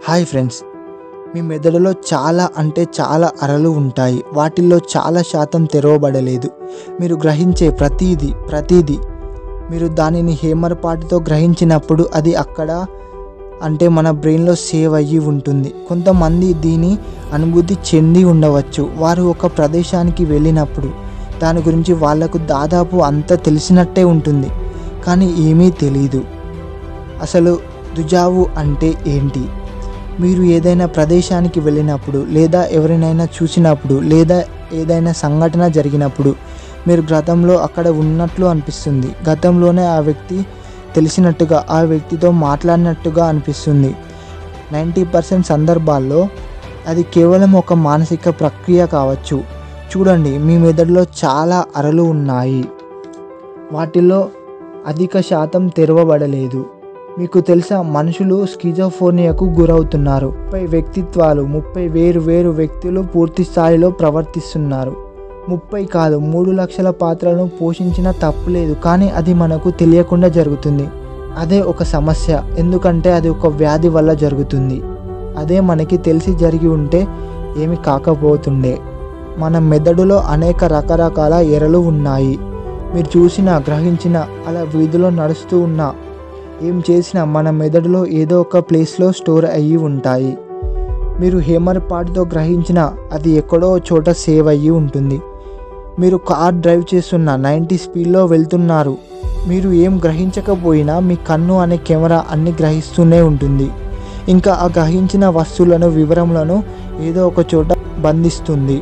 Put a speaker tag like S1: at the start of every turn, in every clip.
S1: hi friends మీ మెదడులో చాలా అంటే చాలా అరలు ఉంటాయి వాటిల్లో చాలా శాతం తెరవబడలేదు మీరు గ్రహించే ప్రతీది ప్రతీది మీరు దానిని హేమరపాటుతో గ్రహించినప్పుడు అది అక్కడ అంటే మన బ్రెయిన్లో సేవ్ అయ్యి ఉంటుంది కొంతమంది దీని అనుభూతి చెంది ఉండవచ్చు వారు ఒక ప్రదేశానికి వెళ్ళినప్పుడు దాని గురించి వాళ్లకు దాదాపు అంత తెలిసినట్టే ఉంటుంది కానీ ఏమీ తెలీదు అసలు దుజావు అంటే ఏంటి మీరు ఏదైనా ప్రదేశానికి వెళ్ళినప్పుడు లేదా ఎవరినైనా చూసినప్పుడు లేదా ఏదైనా సంఘటన జరిగినప్పుడు మీరు గతంలో అక్కడ ఉన్నట్లు అనిపిస్తుంది గతంలోనే ఆ వ్యక్తి తెలిసినట్టుగా ఆ వ్యక్తితో మాట్లాడినట్టుగా అనిపిస్తుంది నైంటీ పర్సెంట్ సందర్భాల్లో అది కేవలం ఒక మానసిక ప్రక్రియ కావచ్చు చూడండి మీ మెదడులో చాలా అరలు ఉన్నాయి వాటిలో అధిక శాతం తెరవబడలేదు మీకు తెలుసా మనుషులు స్కిజోఫోనియాకు గురవుతున్నారు ముప్పై వ్యక్తిత్వాలు ముప్పై వేరు వేరు వ్యక్తులు పూర్తి స్థాయిలో ప్రవర్తిస్తున్నారు ముప్పై కాదు మూడు లక్షల పాత్రలను పోషించిన తప్పులేదు కానీ అది మనకు తెలియకుండా జరుగుతుంది అదే ఒక సమస్య ఎందుకంటే అది ఒక వ్యాధి వల్ల జరుగుతుంది అదే మనకి తెలిసి జరిగి ఉంటే ఏమి కాకపోతుండే మన మెదడులో అనేక రకరకాల ఎరలు ఉన్నాయి మీరు చూసిన గ్రహించిన అలా వీధిలో నడుస్తూ ఉన్నా ఏం చేసినా మన మెదడులో ఏదో ఒక ప్లేస్లో స్టోర్ అయ్యి ఉంటాయి మీరు హేమరపాటుతో గ్రహించిన అది ఎక్కడో చోట సేవ్ అయ్యి ఉంటుంది మీరు కార్ డ్రైవ్ చేస్తున్న నైంటీ స్పీడ్లో వెళ్తున్నారు మీరు ఏం గ్రహించకపోయినా మీ కన్ను అనే కెమెరా అన్ని గ్రహిస్తూనే ఉంటుంది ఇంకా ఆ గ్రహించిన వస్తువులను వివరములను ఏదో ఒక చోట బంధిస్తుంది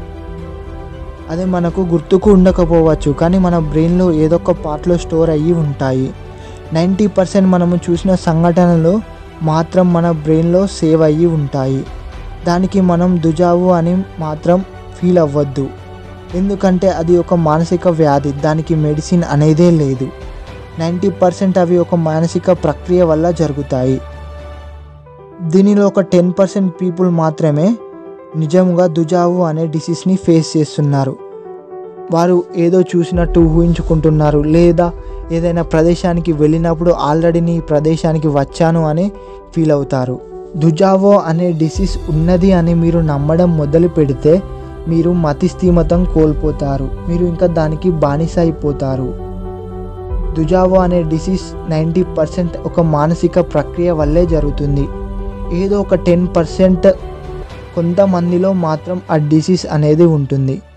S1: అది మనకు గుర్తుకు ఉండకపోవచ్చు కానీ మన బ్రెయిన్లో ఏదో ఒక పార్ట్లో స్టోర్ అయ్యి ఉంటాయి నైంటీ పర్సెంట్ మనము చూసిన సంఘటనలు మాత్రం మన బ్రెయిన్లో సేవ్ అయ్యి ఉంటాయి దానికి మనం దుజావు అని మాత్రం ఫీల్ అవ్వద్దు ఎందుకంటే అది ఒక మానసిక వ్యాధి దానికి మెడిసిన్ అనేదే లేదు నైంటీ పర్సెంట్ అవి ఒక మానసిక ప్రక్రియ వల్ల జరుగుతాయి దీనిలో ఒక టెన్ పర్సెంట్ పీపుల్ మాత్రమే నిజంగా దుజావు అనే డిసీజ్ని ఫేస్ చేస్తున్నారు వారు ఏదో చూసినట్టు ఊహించుకుంటున్నారు లేదా ఏదైనా ప్రదేశానికి వెళ్ళినప్పుడు ఆల్రెడీ నీ ప్రదేశానికి వచ్చాను అని ఫీల్ అవుతారు దుజావో అనే డిసీజ్ ఉన్నది అని మీరు నమ్మడం మొదలు పెడితే మీరు మతిస్థీమతం కోల్పోతారు మీరు ఇంకా దానికి బానిస అయిపోతారు దుజావో అనే డిసీజ్ నైంటీ పర్సెంట్ ఒక మానసిక ప్రక్రియ వల్లే జరుగుతుంది ఏదో ఒక టెన్ పర్సెంట్ కొంతమందిలో మాత్రం ఆ డిసీజ్ అనేది ఉంటుంది